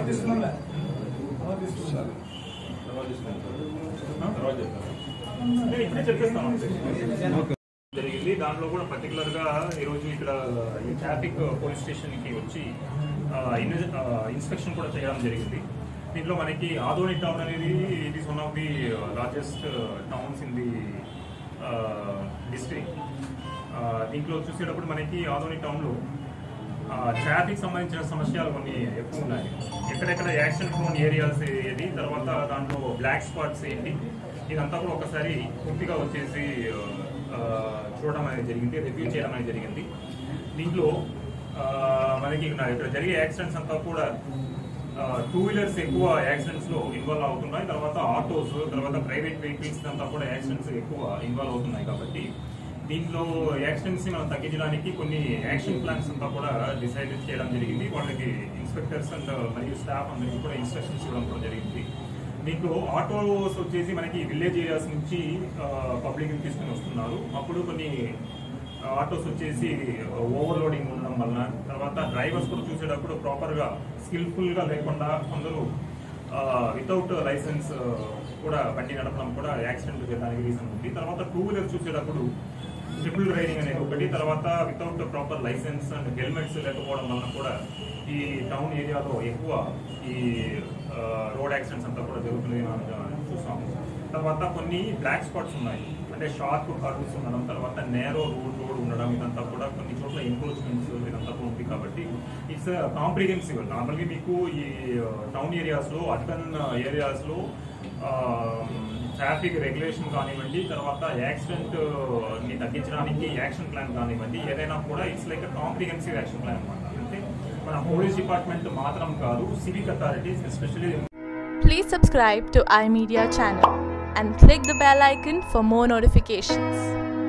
తీస్తున్నాంలే. నేను ఇప్పుడే చెప్పేస్తాను జరిగింది దాంట్లో కూడా పర్టికులర్ గా ఈరోజు ఇక్కడ ఈ ట్రాఫిక్ పోలీస్ స్టేషన్ కి వచ్చి ఇన్స్పెక్షన్ కూడా చేయడం జరిగింది దీంట్లో మనకి ఆదోని టౌన్ అనేది it is one of the largest towns in the district దీంట్లో చూసేటప్పుడు మనకి ఆదోని టౌన్లో ట్రాఫిక్ సంబంధించిన సమస్యలు కొన్ని ఎక్కువ ఉన్నాయి ఎక్కడెక్కడ యాక్షన్ ప్రోన్ ఏరియాస్ ఏది తర్వాత దాంట్లో బ్లాక్ స్పాట్స్ ఏంటి ఇదంతా కూడా ఒకసారి పూర్తిగా వచ్చేసి ఆ, చూడడం అనేది జరిగింది రివ్యూ చేయడం అనేది జరిగింది దీంట్లో ఆ, మనకి ఇక్కడ ఇక్కడ జరిగే యాక్సిడెంట్స్ అంతా కూడా టూ వీలర్స్ ఎక్కువ యాక్సిడెంట్స్ లో ఇన్వాల్వ్ అవుతున్నాయి తర్వాత ఆటోస్ తర్వాత ప్రైవేట్ వెహికల్స్ అంతా కూడా యాక్సిడెంట్స్ ఎక్కువ ఇన్వాల్వ్ అవుతున్నాయి కాబట్టి దీంట్లో యాక్సిడెంట్స్ ని మనం తగ్గించడానికి కొన్ని యాక్షన్ ప్లాన్స్ అంతా కూడా డిసైడ్ చేయడం జరిగింది వాళ్ళకి ఇన్స్పెక్టర్స్ అండ్ మరియు స్టాఫ్ అందరికీ కూడా ఇన్స్ట్రక్షన్స్ ఇవ్వడం కూడా జరిగింది దీంట్లో ఆటోస్ వచ్చేసి మనకి విలేజ్ ఏరియాస్ నుంచి పబ్లిక్ తీసుకుని వస్తున్నారు అప్పుడు కొన్ని ఆటోస్ వచ్చేసి ఓవర్లోడింగ్ ఉండడం వలన తర్వాత డ్రైవర్స్ కూడా చూసేటప్పుడు ప్రాపర్ గా స్కిల్ఫుల్ గా లేకుండా అందరూ వితౌట్ లైసెన్స్ కూడా బండి నడపడం కూడా యాక్సిడెంట్ చేయడానికి రీజన్ ఉంది తర్వాత టూ వీలర్ చూసేటప్పుడు ట్రిపుల్ రైడింగ్ అనేది ఒకటి తర్వాత without proper licence and helmets లేకపోవడం వలన కూడా ఈ టౌన్ ఏరియాలో ఎక్కువ ఈ రోడ్ యాక్సిడెంట్స్ అంతా కూడా జరుగుతుంది మనం చూసాము తర్వాత కొన్ని బ్లాక్ స్పాట్స్ ఉన్నాయి అంటే షార్ప్ కర్వ్స్ ఉండడం తర్వాత నేరో రోడ్ రోడ్ ఉండడం ఇదంతా కూడా కొన్ని చోట్ల ఎంక్రోచ్మెంట్స్ ఇదంతా కూడా ఉంది కాబట్టి ఇట్స్ కాంప్రిహెన్సివ్ నార్మల్గా మీకు ఈ టౌన్ ఏరియాస్లో అర్బన్ ఏరియాస్లో ట్రాఫిక్ రెగ్యులేషన్ కానివ్వండి తర్వాత యాక్సిడెంట్ ని తగ్గించడానికి యాక్షన్ ప్లాన్ కానివ్వండి ఏదైనా కూడా it's like comprehensive action plan అనమాట అంటే మన పోలీస్ డిపార్ట్మెంట్ మాత్రం కాదు civic authorities especially Please subscribe to iMedia channel and click the bell icon for more notifications.